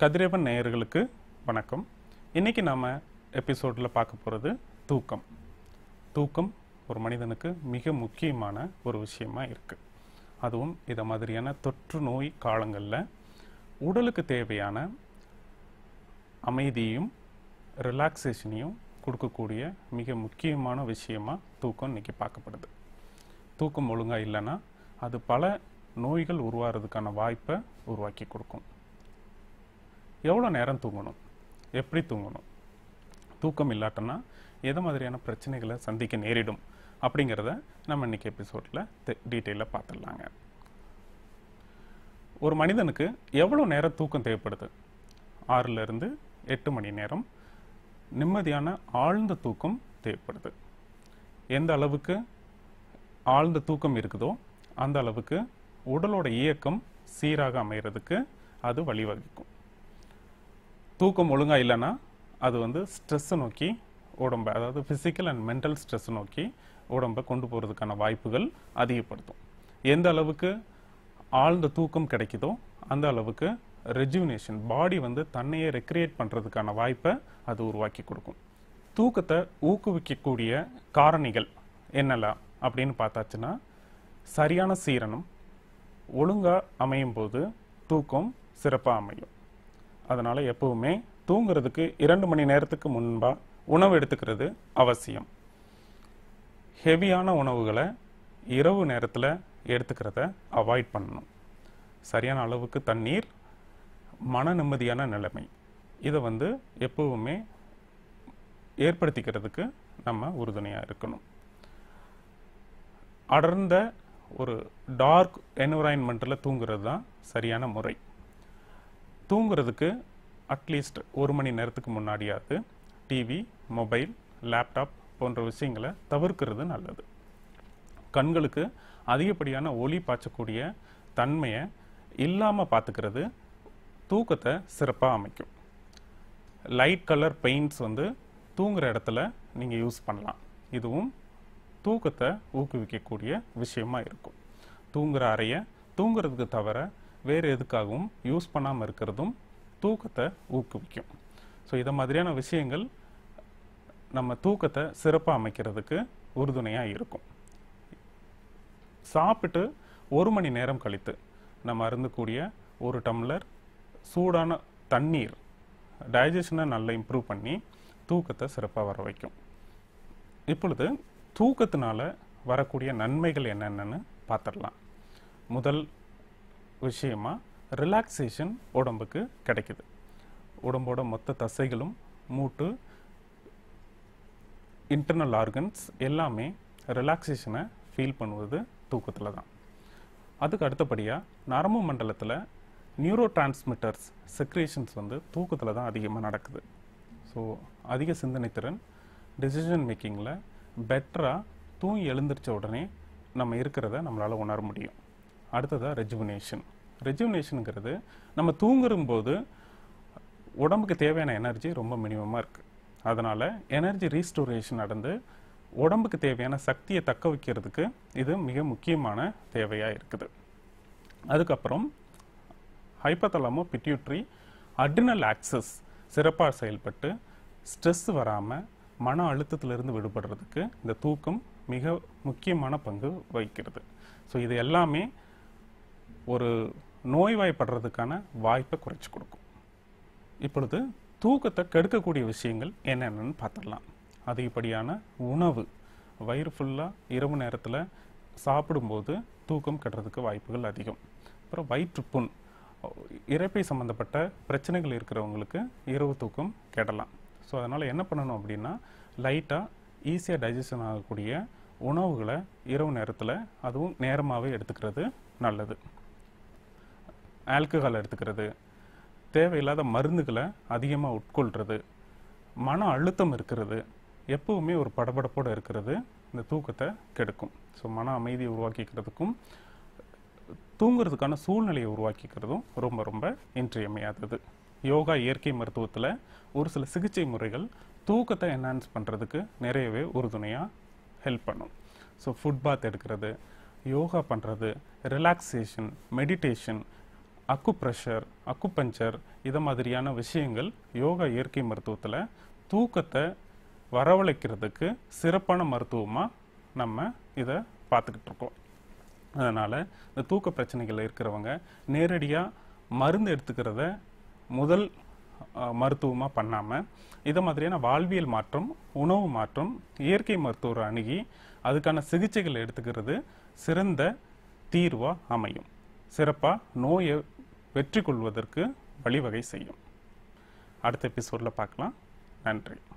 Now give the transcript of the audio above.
கதிரவன் நேயர்களுக்கு வணக்கம் இன்னைக்கு நாம எபிசோடில் பார்க்க போகிறது தூக்கம் தூக்கம் ஒரு மனிதனுக்கு மிக முக்கியமான ஒரு விஷயமா இருக்கு அதுவும் இதை மாதிரியான தொற்று நோய் காலங்களில் உடலுக்கு தேவையான அமைதியும் ரிலாக்ஸேஷனையும் கொடுக்கக்கூடிய மிக முக்கியமான விஷயமா தூக்கம் இன்னைக்கு பார்க்கப்படுது தூக்கம் ஒழுங்கா இல்லைன்னா அது பல நோய்கள் உருவாகிறதுக்கான வாய்ப்பை உருவாக்கி கொடுக்கும் எவ்வளோ நேரம் தூங்கணும் எப்படி தூங்கணும் தூக்கம் இல்லாட்டனா எது மாதிரியான பிரச்சனைகளை சந்திக்க நேரிடும் அப்படிங்கிறத நம்ம இன்னைக்கு எபிசோடில் டீட்டெயிலாக பார்த்துடலாங்க ஒரு மனிதனுக்கு எவ்வளோ நேரம் தூக்கம் தேவைப்படுது ஆறுல இருந்து எட்டு மணி நேரம் நிம்மதியான ஆழ்ந்த தூக்கம் தேவைப்படுது எந்த அளவுக்கு ஆழ்ந்த தூக்கம் இருக்குதோ அந்த அளவுக்கு உடலோட இயக்கம் சீராக அமைகிறதுக்கு அது வழிவகுக்கும் தூக்கம் ஒழுங்கா இல்லைன்னா அது வந்து ஸ்ட்ரெஸ்ஸை நோக்கி உடம்பை அதாவது ஃபிசிக்கல் அண்ட் மென்டல் ஸ்ட்ரெஸ் நோக்கி உடம்பை கொண்டு போகிறதுக்கான வாய்ப்புகள் அதிகப்படுத்தும் எந்த அளவுக்கு ஆழ்ந்த தூக்கம் கிடைக்குதோ அந்த அளவுக்கு ரெஜுவினேஷன் பாடி வந்து தன்னையே ரெக்ரியேட் பண்ணுறதுக்கான வாய்ப்பை அது உருவாக்கி கொடுக்கும் தூக்கத்தை ஊக்குவிக்கக்கூடிய காரணிகள் என்னெல்லாம் அப்படின்னு பார்த்தாச்சுன்னா சரியான சீரணம் ஒழுங்கா அமையும் போது தூக்கம் சிறப்பாக அமையும் அதனால எப்பவுமே தூங்குறதுக்கு இரண்டு மணி நேரத்துக்கு முன்பா உணவு எடுத்துக்கிறது அவசியம் ஹெவியான உணவுகளை இரவு நேரத்தில் எடுத்துக்கிறத அவாய்ட் பண்ணணும் சரியான அளவுக்கு தண்ணீர் மன நிம்மதியான நிலைமை இதை வந்து எப்பவுமே ஏற்படுத்திக்கிறதுக்கு நம்ம உறுதுணையாக இருக்கணும் அடர்ந்த ஒரு டார்க் என்விரான்மெண்ட்டில் தூங்குறது தான் சரியான முறை தூங்குறதுக்கு அட்லீஸ்ட் ஒரு மணி நேரத்துக்கு முன்னாடியாவது டிவி மொபைல் லேப்டாப் போன்ற விஷயங்களை தவிர்க்கிறது நல்லது கண்களுக்கு அதிகப்படியான ஒளி பாய்ச்சக்கூடிய தன்மையை இல்லாமல் பார்த்துக்கிறது தூக்கத்தை சிறப்பாக அமைக்கும் லைட் கலர் பெயிண்ட்ஸ் வந்து தூங்குற இடத்துல நீங்கள் யூஸ் பண்ணலாம் இதுவும் தூக்கத்தை ஊக்குவிக்கக்கூடிய விஷயமா இருக்கும் தூங்குற அறையை தூங்குறதுக்கு தவிர வேறு எதுக்காகவும் யூஸ் பண்ணாமல் இருக்கிறதும் தூக்கத்தை ஊக்குவிக்கும் ஸோ இதை மாதிரியான விஷயங்கள் நம்ம தூக்கத்தை சிறப்பாக அமைக்கிறதுக்கு உறுதுணையாக இருக்கும் சாப்பிட்டு ஒரு மணி நேரம் கழித்து நம்ம அருந்தக்கூடிய ஒரு டம்ளர் சூடான தண்ணீர் டைஜஷனை நல்லா இம்ப்ரூவ் பண்ணி தூக்கத்தை சிறப்பாக வர வைக்கும் இப்பொழுது தூக்கத்தினால வரக்கூடிய நன்மைகள் என்னென்னு பார்த்துடலாம் முதல் விஷயமா ரிலாக்ஸேஷன் உடம்புக்கு கிடைக்குது உடம்போட மொத்த தசைகளும் மூட்டு இன்டர்னல் ஆர்கன்ஸ் எல்லாமே ரிலாக்ஸேஷனை ஃபீல் பண்ணுவது தூக்கத்தில் தான் அதுக்கு அடுத்தபடியாக நரம்பு மண்டலத்தில் நியூரோ டிரான்ஸ்மிட்டர்ஸ் செக்ரேஷன்ஸ் வந்து தூக்கத்தில் தான் அதிகமாக நடக்குது ஸோ அதிக சிந்தனை திறன் டிசிஷன் மேக்கிங்கில் பெட்டராக தூங்கி எழுந்திரிச்ச உடனே நம்ம இருக்கிறத நம்மளால் உணர முடியும் அடுத்ததாக ரெஜுவினேஷன் ரெஜுவினேஷனுங்கிறது நம்ம தூங்குறும்போது உடம்புக்கு தேவையான எனர்ஜி ரொம்ப மினிமமாக இருக்குது அதனால் எனர்ஜி ரீஸ்டோரேஷன் நடந்து உடம்புக்கு தேவையான சக்தியை தக்க வைக்கிறதுக்கு இது மிக முக்கியமான தேவையாக இருக்குது அதுக்கப்புறம் ஹைப்பத்தலமோ பிட்யூட்ரி அட்ரினல் ஆக்சஸ் சிறப்பாக செயல்பட்டு ஸ்ட்ரெஸ் வராமல் மன அழுத்தத்திலிருந்து விடுபடுறதுக்கு இந்த தூக்கம் மிக முக்கியமான பங்கு வகிக்கிறது ஸோ இது எல்லாமே ஒரு நோய்வாய்ப்படுறதுக்கான வாய்ப்பை குறைச்சி கொடுக்கும் இப்பொழுது தூக்கத்தை கெடுக்கக்கூடிய விஷயங்கள் என்னென்னு பார்த்துடலாம் அதிகப்படியான உணவு வயிறு ஃபுல்லாக இரவு நேரத்தில் சாப்பிடும்போது தூக்கம் கெடுறதுக்கு வாய்ப்புகள் அதிகம் அப்புறம் வயிற்றுப்புண் இறைப்பை சம்மந்தப்பட்ட பிரச்சனைகள் இருக்கிறவங்களுக்கு இரவு தூக்கம் கெடலாம் ஸோ அதனால் என்ன பண்ணணும் அப்படின்னா லைட்டாக ஈஸியாக டைஜஷன் ஆகக்கூடிய உணவுகளை இரவு நேரத்தில் அதுவும் நேரமாகவே எடுத்துக்கிறது நல்லது ஆல்கஹால் எடுத்துக்கிறது தேவையில்லாத மருந்துகளை அதிகமாக உட்கொள்கிறது மன அழுத்தம் இருக்கிறது எப்பவுமே ஒரு படபடப்போடு இருக்கிறது இந்த தூக்கத்தை கெடுக்கும் ஸோ மன அமைதியை உருவாக்கிக்கிறதுக்கும் தூங்குறதுக்கான சூழ்நிலையை உருவாக்கிக்கிறதும் ரொம்ப ரொம்ப இன்றியமையாதது யோகா இயற்கை மருத்துவத்தில் ஒரு சில சிகிச்சை முறைகள் தூக்கத்தை என்ஹான்ஸ் பண்ணுறதுக்கு நிறையவே உறுதுணையாக ஹெல்ப் பண்ணும் ஸோ ஃபுட் பாத் எடுக்கிறது யோகா பண்ணுறது ரிலாக்ஸேஷன் மெடிடேஷன் அக்குப்ரெஷர் அக்குபஞ்சர் இதை மாதிரியான விஷயங்கள் யோகா இயற்கை மருத்துவத்தில் தூக்கத்தை வரவழைக்கிறதுக்கு சிறப்பான மருத்துவமாக நம்ம இதை பார்த்துக்கிட்டு இருக்கோம் அதனால் இந்த தூக்க பிரச்சனைகள் இருக்கிறவங்க நேரடியாக மருந்து எடுத்துக்கிறத முதல் மருத்துவமாக பண்ணாமல் இதை மாதிரியான வாழ்வியல் மாற்றம் உணவு மாற்றம் இயற்கை மருத்துவரை அணுகி அதுக்கான சிகிச்சைகள் எடுத்துக்கிறது சிறந்த தீர்வாக அமையும் சிறப்பாக நோயை வெற்றி கொள்வதற்கு வழிவகை செய்யும் அடுத்த எபிசோடில் பார்க்கலாம் நன்றி